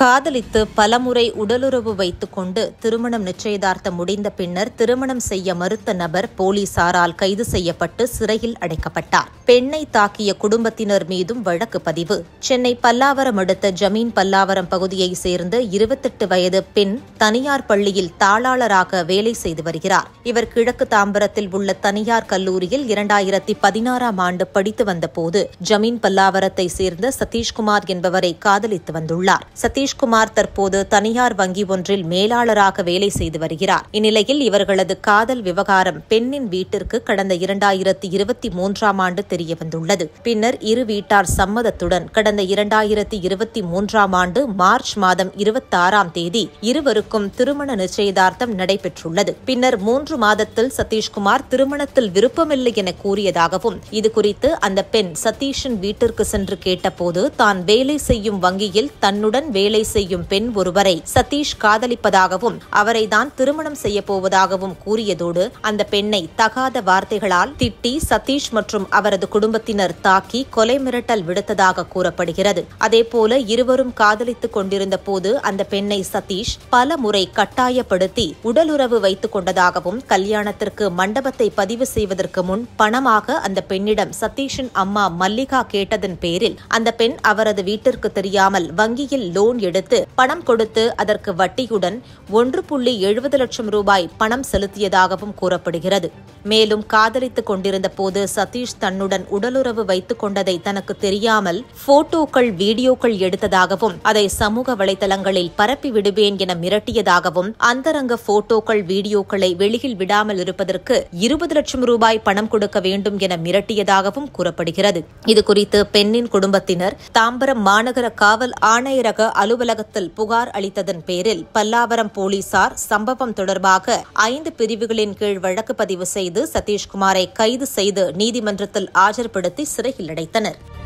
காதலித்து பலமுறை உடலுறவு வைத்துக் கொண்டு திருமணம் நிச்சயதார்த்தம் முடிந்த பின்னர் திருமணம் செய்ய மறுத்த நபர் போலீசாரால் கைது செய்யப்பட்டு சிறையில் அடைக்கப்பட்டார் பெண்ணை தாக்கிய குடும்பத்தினர் மீதும் வழக்கு பதிவு சென்னை பல்லாவரம் அடுத்த ஜமீன் பல்லாவரம் பகுதியைச் சேர்ந்த இருபத்தெட்டு வயது பெண் தனியார் பள்ளியில் தாளாளராக வேலை செய்து வருகிறார் இவர் கிழக்கு தாம்பரத்தில் உள்ள தனியார் கல்லூரியில் இரண்டாயிரத்தி பதினாறாம் ஆண்டு படித்து வந்தபோது ஜமீன் பல்லாவரத்தை சேர்ந்த சதீஷ்குமார் என்பவரை காதலித்து வந்துள்ளார் சதீஷ்குமார் தற்போது தனியார் வங்கி ஒன்றில் மேலாளராக வேலை செய்து வருகிறார் இந்நிலையில் இவர்களது காதல் விவகாரம் பெண்ணின் வீட்டிற்கு கடந்த இரண்டாயிரத்தி இருபத்தி மூன்றாம் ஆண்டு தெரியவந்துள்ளது பின்னர் இரு வீட்டார் சம்மதத்துடன் கடந்த இரண்டாயிரத்தி இருபத்தி மூன்றாம் ஆண்டு மார்ச் மாதம் இருபத்தாறாம் தேதி இருவருக்கும் திருமண நிச்சயதார்த்தம் நடைபெற்றுள்ளது பின்னர் மூன்று மாதத்தில் சதீஷ்குமார் திருமணத்தில் விருப்பமில்லை என கூறியதாகவும் இதுகுறித்து அந்த பெண் சதீஷின் வீட்டிற்கு சென்று கேட்டபோது தான் வேலை செய்யும் வங்கியில் தன்னுடன் வேலை செய்யும் பெண் ஒருவரை சதீஷ் காதலிப்பதாகவும் அவரை தான் திருமணம் செய்ய போவதாகவும் கூறியதோடு அந்த பெண்ணை தகாத வார்த்தைகளால் திட்டி சதீஷ் மற்றும் அவரது குடும்பத்தினர் தாக்கி கொலை மிரட்டல் விடுத்ததாக கூறப்படுகிறது அதேபோல இருவரும் காதலித்துக் கொண்டிருந்த போது அந்த பெண்ணை சதீஷ் பல முறை கட்டாயப்படுத்தி உடலுறவு வைத்துக் கொண்டதாகவும் கல்யாணத்திற்கு மண்டபத்தை பதிவு செய்வதற்கு முன் பணமாக அந்த பெண்ணிடம் சதீஷின் அம்மா மல்லிகா கேட்டதன் பேரில் அந்த பெண் அவரது வீட்டிற்கு தெரியாமல் வங்கியில் லோன் எடுத்து பணம் கொடுத்து அதற்கு வட்டியுடன் ஒன்று புள்ளி எழுபது லட்சம் ரூபாய் பணம் செலுத்தியதாகவும் கூறப்படுகிறது மேலும் காதலித்துக் கொண்டிருந்த போது சதீஷ் தன்னுடன் உடலுறவு வைத்துக் கொண்டதை தனக்கு தெரியாமல் போட்டோக்கள் வீடியோக்கள் எடுத்ததாகவும் அதை சமூக வலைதளங்களில் பரப்பி விடுவேன் என மிரட்டியதாகவும் அந்தரங்க போட்டோக்கள் வீடியோக்களை வெளியில் விடாமல் இருப்பதற்கு இருபது லட்சம் ரூபாய் பணம் கொடுக்க வேண்டும் என மிரட்டியதாகவும் கூறப்படுகிறது இதுகுறித்து பெண்ணின் குடும்பத்தினர் தாம்பரம் மாநகர காவல் ஆணையரக அலுவலகத்தில் புகார் அளித்ததன் பேரில் பல்லாவரம் போலீசார் சம்பவம் தொடர்பாக ஐந்து பிரிவுகளின் கீழ் வழக்கு பதிவு செய்து சதீஷ்குமாரை கைது செய்து நீதிமன்றத்தில் ஆஜர்படுத்தி சிறையில் அடைத்தனர்